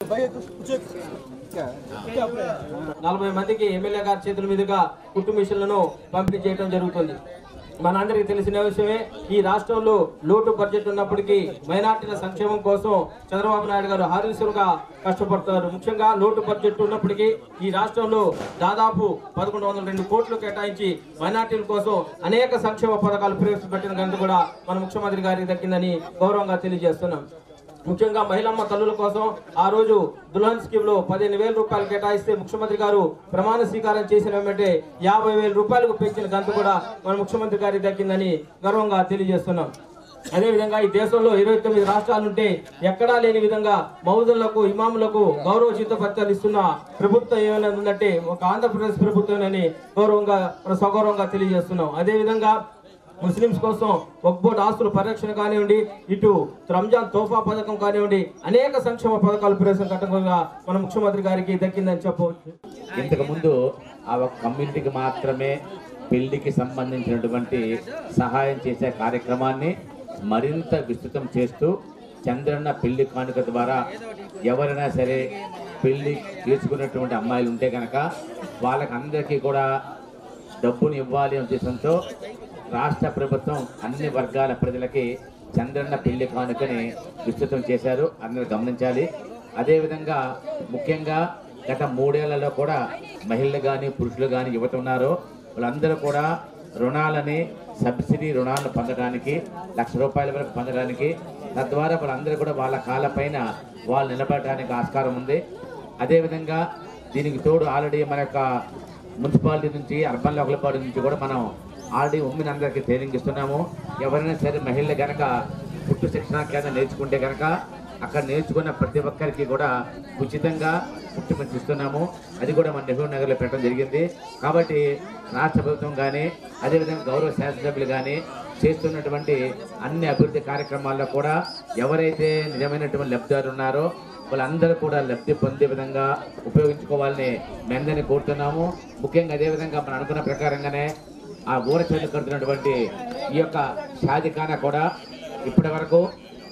నలభై మందికి ఎమ్మెల్యే గారి చేతుల మీదుగా కుట్టు మిషన్లను పంపిణీ చేయడం జరుగుతుంది మనందరికీ తెలిసిన విషయమే ఈ రాష్ట్రంలో లోటు బడ్జెట్ ఉన్నప్పటికీ మైనార్టీల సంక్షేమం కోసం చంద్రబాబు నాయుడు గారు హారీసులుగా కష్టపడుతున్నారు ముఖ్యంగా లోటు బడ్జెట్ ఉన్నప్పటికీ ఈ రాష్ట్రంలో దాదాపు పదకొండు వందల రెండు కోట్లు కేటాయించి మైనార్టీల కోసం అనేక సంక్షేమ పథకాలు ప్రవేశపెట్టిన ఘనత కూడా మన ముఖ్యమంత్రి గారికి దక్కిందని గౌరవంగా తెలియజేస్తున్నాం ముఖ్యంగా మహిళమ్మ తల్లుల కోసం ఆ రోజు దుల్హన్ స్కీమ్ లో పదిహేను వేల రూపాయలు కేటాయిస్తే ముఖ్యమంత్రి గారు ప్రమాణ స్వీకారం చేసిన వెంబటే యాభై వేల రూపాయలకు పెంచిన గంత కూడా మన ముఖ్యమంత్రి గారికి దక్కిందని గర్వంగా తెలియజేస్తున్నాం అదేవిధంగా ఈ దేశంలో ఇరవై తొమ్మిది రాష్ట్రాలుంటే ఎక్కడా లేని విధంగా మౌజులకు ఇమాములకు గౌరవ జీతపత్యాలు ఇస్తున్న ప్రభుత్వం ఏమైనా ఉందంటే ఒక ఆంధ్రప్రదేశ్ ప్రభుత్వమేనని గౌరవంగా సగౌరవంగా తెలియజేస్తున్నాం అదేవిధంగా ముస్లింస్ కోసం ఒక్బోట్ ఆస్తుల పరిరక్షణ కానివ్వండి ఇటు రంజాన్ తోఫా పథకం కానివ్వండి అనేక సంక్షేమ పథకాలు ప్రవేశపెట్టడంగా మన ముఖ్యమంత్రి గారికి దక్కిందని చెప్పవచ్చు ఇంతకు ముందు ఆ ఒక కమ్యూనిటీకి మాత్రమే పెళ్లికి సంబంధించినటువంటి సహాయం చేసే కార్యక్రమాన్ని మరింత విస్తృతం చేస్తూ చంద్రన్న పెళ్లి కానుక ద్వారా ఎవరైనా సరే పెళ్లి చేసుకున్నటువంటి అమ్మాయిలు ఉంటే కనుక వాళ్ళకి అందరికీ కూడా డబ్బుని ఇవ్వాలి అనే ఉద్దేశంతో రాష్ట్ర ప్రభుత్వం అన్ని వర్గాల ప్రజలకి చంద్రన్న పెళ్లి కానుకని విస్తృతం చేశారు అందరూ గమనించాలి అదేవిధంగా ముఖ్యంగా గత మూడేళ్లలో కూడా మహిళలు కానీ పురుషులు కానీ యువత ఉన్నారో వాళ్ళందరూ కూడా రుణాలని సబ్సిడీ రుణాలను పొందడానికి లక్ష రూపాయల వరకు పొందడానికి తద్వారా వాళ్ళందరూ కూడా వాళ్ళ కాళ్ళపైన వాళ్ళు నిలబడడానికి ఆస్కారం ఉంది అదేవిధంగా దీనికి తోడు ఆల్రెడీ మన యొక్క మున్సిపాలిటీ నుంచి అర్బన్ లోకల్ బాడీ నుంచి కూడా మనం ఆల్రెడీ ఉమ్మిని అందరికీ ట్రైనింగ్ ఇస్తున్నాము ఎవరైనా సరే మహిళలు కనుక పుట్టు శిక్షణ కేంద్రం నేర్చుకుంటే కనుక అక్కడ నేర్చుకున్న ప్రతి ఒక్కరికి కూడా ఉచితంగా పుట్టు మంచి ఇస్తున్నాము అది కూడా మన నెహ్రూ నగర్లో పెట్టడం జరిగింది కాబట్టి రాష్ట్ర ప్రభుత్వం కానీ అదేవిధంగా గౌరవ శాసనసభ్యులు కానీ చేస్తున్నటువంటి అన్ని అభివృద్ధి కార్యక్రమాల్లో కూడా ఎవరైతే నిజమైనటువంటి లబ్ధిదారులు ఉన్నారో వాళ్ళందరూ కూడా లబ్ధి పొందే విధంగా ఉపయోగించుకోవాలని మెందని కోరుతున్నాము ముఖ్యంగా అదేవిధంగా మనం అనుకున్న ప్రకారంగానే ఆ ఊర చెల్లు కడుతున్నటువంటి ఈ యొక్క షాదిఖానా కూడా ఇప్పటి వరకు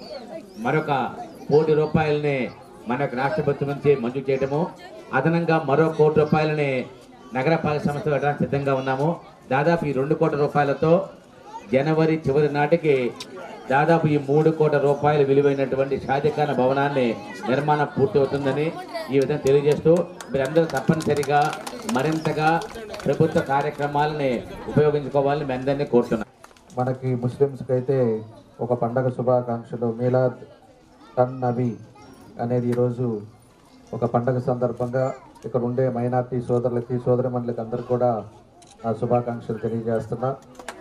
మరొక కోటి రూపాయలని మన యొక్క రాష్ట్ర ప్రభుత్వం నుంచి మంజూరు చేయడము అదనంగా మరో కోటి రూపాయలని నగరపాలక సంస్థ పెట్టడానికి సిద్ధంగా ఉన్నాము దాదాపు ఈ రెండు కోట్ల రూపాయలతో జనవరి చివరి నాటికి దాదాపు ఈ మూడు కోట్ల రూపాయలు విలువైనటువంటి షాదిఖాన భవనాన్ని నిర్మాణం పూర్తవుతుందని ఈ విధంగా తెలియజేస్తూ మీరందరూ తప్పనిసరిగా మరింతగా ప్రభుత్వ కార్యక్రమాలని ఉపయోగించుకోవాలని మీ అందరినీ కోరుతున్నాను మనకి ముస్లిమ్స్కి అయితే ఒక పండగ శుభాకాంక్షలు మీలాద్ టన్ నబీ అనేది ఈరోజు ఒక పండగ సందర్భంగా ఇక్కడ ఉండే మైనార్టీ సోదరులకి సోదరిమణులకి అందరికి కూడా నా శుభాకాంక్షలు తెలియజేస్తున్నా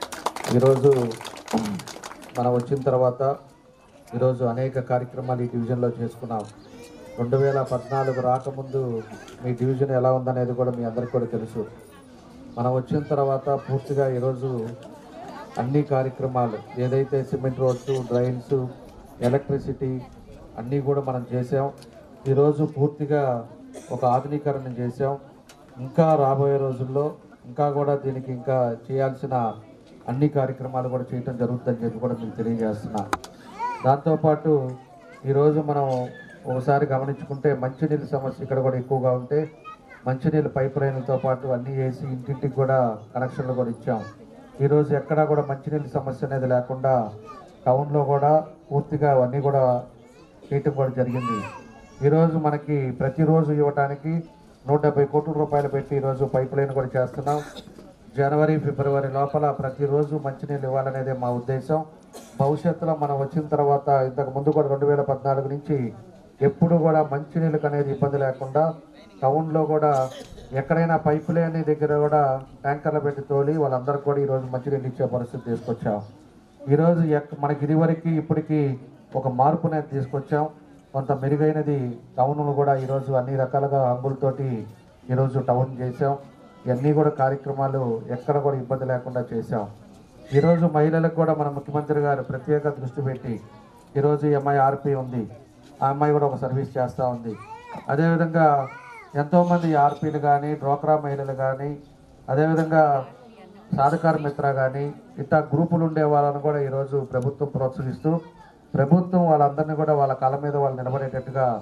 ఈరోజు మనం వచ్చిన తర్వాత ఈరోజు అనేక కార్యక్రమాలు ఈ డివిజన్లో చేసుకున్నాం రెండు వేల పద్నాలుగు రాకముందు మీ డివిజన్ ఎలా ఉందనేది కూడా మీ అందరికీ కూడా తెలుసు మనం వచ్చిన తర్వాత పూర్తిగా ఈరోజు అన్ని కార్యక్రమాలు ఏదైతే సిమెంట్ రోడ్స్ డ్రైన్స్ ఎలక్ట్రిసిటీ అన్నీ కూడా మనం చేసాం ఈరోజు పూర్తిగా ఒక ఆధునీకరణ చేసాం ఇంకా రాబోయే రోజుల్లో ఇంకా కూడా దీనికి ఇంకా చేయాల్సిన అన్ని కార్యక్రమాలు కూడా చేయటం జరుగుతుందని చెప్పి కూడా మీకు తెలియజేస్తున్నా దాంతోపాటు ఈరోజు మనం ఒకసారి గమనించుకుంటే మంచినీళ్ళ సమస్య ఇక్కడ కూడా ఎక్కువగా ఉంటే మంచినీళ్ళ పైప్ లైన్లతో పాటు అన్నీ వేసి ఇంటింటికి కూడా కనెక్షన్లు కూడా ఇచ్చాం ఈరోజు ఎక్కడా కూడా మంచినీళ్ళ సమస్య అనేది లేకుండా టౌన్లో కూడా పూర్తిగా అవన్నీ కూడా చేయటం కూడా జరిగింది ఈరోజు మనకి ప్రతిరోజు ఇవ్వటానికి నూట డెబ్బై కోట్ల రూపాయలు పెట్టి ఈరోజు పైప్ లైన్ కూడా చేస్తున్నాం జనవరి ఫిబ్రవరి లోపల ప్రతిరోజు మంచినీళ్ళు ఇవ్వాలనేదే మా ఉద్దేశం భవిష్యత్తులో మనం వచ్చిన తర్వాత ఇంతకు ముందు కూడా రెండు వేల పద్నాలుగు నుంచి ఎప్పుడు కూడా మంచినీళ్ళకి అనేది ఇబ్బంది లేకుండా టౌన్లో కూడా ఎక్కడైనా పైప్ లైన్ దగ్గర కూడా ట్యాంకర్లు పెట్టి తోలి వాళ్ళందరికీ కూడా ఈరోజు మంచినీళ్ళు ఇచ్చే పరిస్థితి తీసుకొచ్చాం ఈరోజు ఎక్ మనకి ఇదివరకు ఇప్పటికి ఒక మార్పు అనేది తీసుకొచ్చాం కొంత మెరుగైనది టౌన్లు కూడా ఈరోజు అన్ని రకాలుగా హంగులతోటి ఈరోజు టౌన్ చేసాం ఇవన్నీ కూడా కార్యక్రమాలు ఎక్కడ కూడా ఇబ్బంది లేకుండా చేసాం ఈరోజు మహిళలకు కూడా మన ముఖ్యమంత్రి గారు ప్రత్యేక దృష్టి పెట్టి ఈరోజు ఈ అమ్మాయి ఆర్పి ఉంది ఆ అమ్మాయి కూడా ఒక సర్వీస్ చేస్తూ ఉంది అదేవిధంగా ఎంతోమంది ఆర్పీలు కానీ డ్వాక్రా మహిళలు కానీ అదేవిధంగా సాధకార మిత్ర కానీ ఇట్లా గ్రూపులు ఉండే వాళ్ళని కూడా ఈరోజు ప్రభుత్వం ప్రోత్సహిస్తూ ప్రభుత్వం వాళ్ళందరినీ కూడా వాళ్ళ కాళ్ళ మీద వాళ్ళు నిలబడేటట్టుగా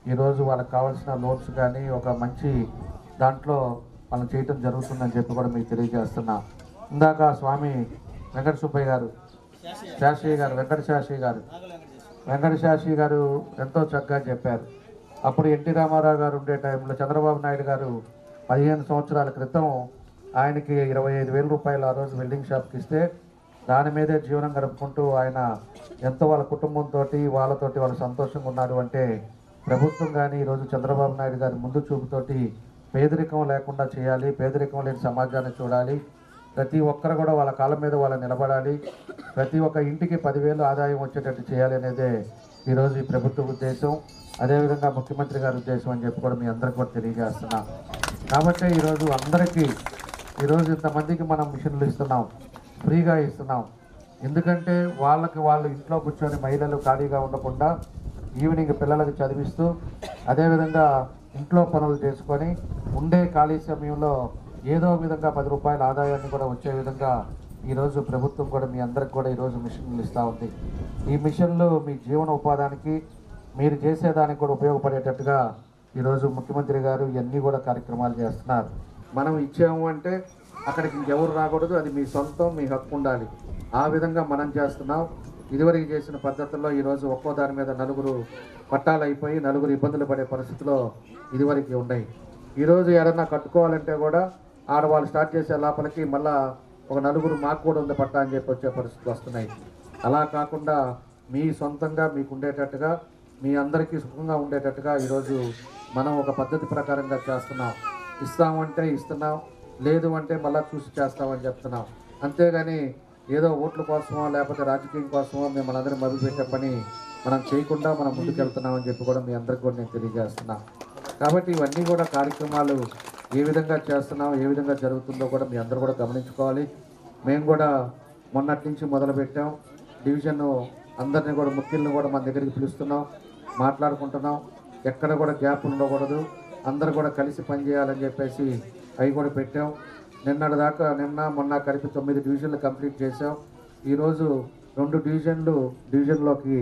ఈరోజు వాళ్ళకి కావాల్సిన లోన్స్ కానీ ఒక మంచి దాంట్లో మనం చేయటం జరుగుతుందని చెప్పి కూడా మీకు తెలియజేస్తున్నా ఇందాక స్వామి వెంకట సుబ్బయ్య గారు శాస్త్రి గారు వెంకట శాస్త్రి గారు వెంకట శాస్త్రి గారు ఎంతో చక్కగా చెప్పారు అప్పుడు ఎన్టీ రామారావు గారు ఉండే టైంలో చంద్రబాబు నాయుడు గారు పదిహేను సంవత్సరాల క్రితం ఆయనకి ఇరవై ఐదు వేల రూపాయలు ఆ రోజు వెల్డింగ్ షాప్కి ఇస్తే దాని మీదే జీవనం గడుపుకుంటూ ఆయన ఎంతో వాళ్ళ కుటుంబంతో వాళ్ళతోటి వాళ్ళు సంతోషంగా ఉన్నారు అంటే ప్రభుత్వం కానీ ఈరోజు చంద్రబాబు నాయుడు గారి ముందు చూపుతోటి పేదరికం లేకుండా చేయాలి పేదరికం లేని సమాజాన్ని చూడాలి ప్రతి ఒక్కరు కూడా వాళ్ళ కాళ్ళ మీద వాళ్ళు నిలబడాలి ప్రతి ఒక్క ఇంటికి పదివేలు ఆదాయం వచ్చేటట్టు చేయాలి అనేదే ఈరోజు ఈ ప్రభుత్వ ఉద్దేశం అదేవిధంగా ముఖ్యమంత్రి గారి ఉద్దేశం అని చెప్పి కూడా మీ అందరికీ కూడా తెలియజేస్తున్నాం కాబట్టి ఈరోజు అందరికీ ఈరోజు ఇంతమందికి మనం మిషన్లు ఇస్తున్నాం ఫ్రీగా ఇస్తున్నాం ఎందుకంటే వాళ్ళకి వాళ్ళు ఇంట్లో కూర్చొని మహిళలు ఖాళీగా ఉండకుండా ఈవినింగ్ పిల్లలకు చదివిస్తూ అదేవిధంగా ఇంట్లో పనులు చేసుకొని ఉండే ఖాళీ సమయంలో ఏదో విధంగా పది రూపాయల ఆదాయాన్ని కూడా వచ్చే విధంగా ఈరోజు ప్రభుత్వం కూడా మీ అందరికి కూడా ఈరోజు మిషన్లు ఇస్తూ ఉంది ఈ మిషన్లు మీ జీవన ఉపాధానికి మీరు చేసేదానికి కూడా ఉపయోగపడేటట్టుగా ఈరోజు ముఖ్యమంత్రి గారు ఇవన్నీ కూడా కార్యక్రమాలు చేస్తున్నారు మనం ఇచ్చాము అంటే అక్కడికి ఇంకెవరు రాకూడదు అది మీ సొంతం మీ హక్కు ఉండాలి ఆ విధంగా మనం చేస్తున్నాం ఇదివరకు చేసిన పద్ధతుల్లో ఈరోజు ఒక్కో దాని మీద నలుగురు పట్టాలు అయిపోయి నలుగురు ఇబ్బందులు పడే పరిస్థితిలో ఇదివరకు ఉన్నాయి ఈరోజు ఏదన్నా కట్టుకోవాలంటే కూడా ఆడవాళ్ళు స్టార్ట్ చేసే లోపలికి మళ్ళా ఒక నలుగురు మాకు కూడా ఉంది పట్టా అని చెప్పి వచ్చే పరిస్థితులు వస్తున్నాయి అలా కాకుండా మీ సొంతంగా మీకు ఉండేటట్టుగా మీ అందరికీ సుఖంగా ఉండేటట్టుగా ఈరోజు మనం ఒక పద్ధతి ప్రకారంగా చేస్తున్నాం ఇస్తామంటే ఇస్తున్నాం లేదు అంటే మళ్ళా చూసి చేస్తామని చెప్తున్నాం అంతేగాని ఏదో ఓట్ల కోసమో లేకపోతే రాజకీయం కోసమో మిమ్మల్ని అందరినీ మొదలుపెట్టే పని మనం చేయకుండా మనం ముందుకెళ్తున్నామని చెప్పి కూడా మీ అందరికీ కూడా నేను తెలియజేస్తున్నాను కాబట్టి ఇవన్నీ కూడా కార్యక్రమాలు ఏ విధంగా చేస్తున్నాం ఏ విధంగా జరుగుతుందో కూడా మీ అందరూ కూడా గమనించుకోవాలి మేము కూడా మొన్నటి నుంచి మొదలుపెట్టాం డివిజన్ అందరినీ కూడా ముఖ్యులను కూడా మన దగ్గరికి పిలుస్తున్నాం మాట్లాడుకుంటున్నాం ఎక్కడ కూడా గ్యాప్ ఉండకూడదు అందరూ కూడా కలిసి పనిచేయాలని చెప్పేసి అవి కూడా పెట్టాం నిన్నటి దాకా నిన్న మొన్న కలిపి తొమ్మిది డివిజన్లు కంప్లీట్ చేసాం ఈరోజు రెండు డివిజన్లు డివిజన్లోకి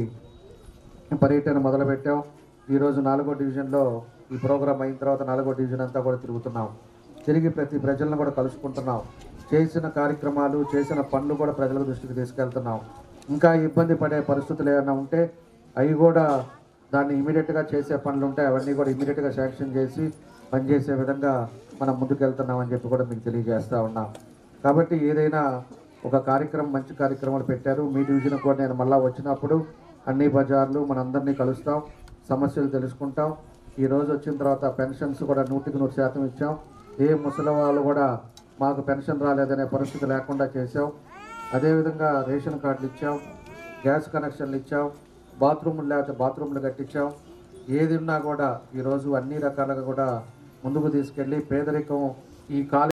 పర్యటన మొదలుపెట్టాం ఈరోజు నాలుగో డివిజన్లో ఈ ప్రోగ్రాం అయిన తర్వాత నాలుగో డివిజన్ అంతా కూడా తిరుగుతున్నాం తిరిగి ప్రతి ప్రజలను కూడా కలుసుకుంటున్నాం చేసిన కార్యక్రమాలు చేసిన పనులు కూడా ప్రజల దృష్టికి తీసుకెళ్తున్నాం ఇంకా ఇబ్బంది పడే పరిస్థితులు ఏమైనా ఉంటే అవి కూడా దాన్ని ఇమీడియట్గా చేసే పనులు ఉంటే అవన్నీ కూడా ఇమీడియట్గా శాంక్షన్ చేసి పనిచేసే విధంగా మనం ముందుకెళ్తున్నామని చెప్పి కూడా మీకు తెలియజేస్తూ ఉన్నాం కాబట్టి ఏదైనా ఒక కార్యక్రమం మంచి కార్యక్రమాలు పెట్టారు మీ డివిజన్ కూడా నేను మళ్ళా వచ్చినప్పుడు అన్ని బజార్లు మనందరినీ కలుస్తాం సమస్యలు తెలుసుకుంటాం ఈ రోజు వచ్చిన తర్వాత పెన్షన్స్ కూడా నూటికి నూరు శాతం ఇచ్చాం ఏ ముసలి వాళ్ళు కూడా మాకు పెన్షన్ రాలేదనే పరిస్థితి లేకుండా చేసాం అదేవిధంగా రేషన్ కార్డులు ఇచ్చాం గ్యాస్ కనెక్షన్లు ఇచ్చాం బాత్రూములు లేకపోతే బాత్రూములు కట్టించాం ఏది ఉన్నా కూడా ఈరోజు అన్ని రకాలుగా కూడా ముందుకు తీసుకెళ్ళి పేదరికం ఈ కాలి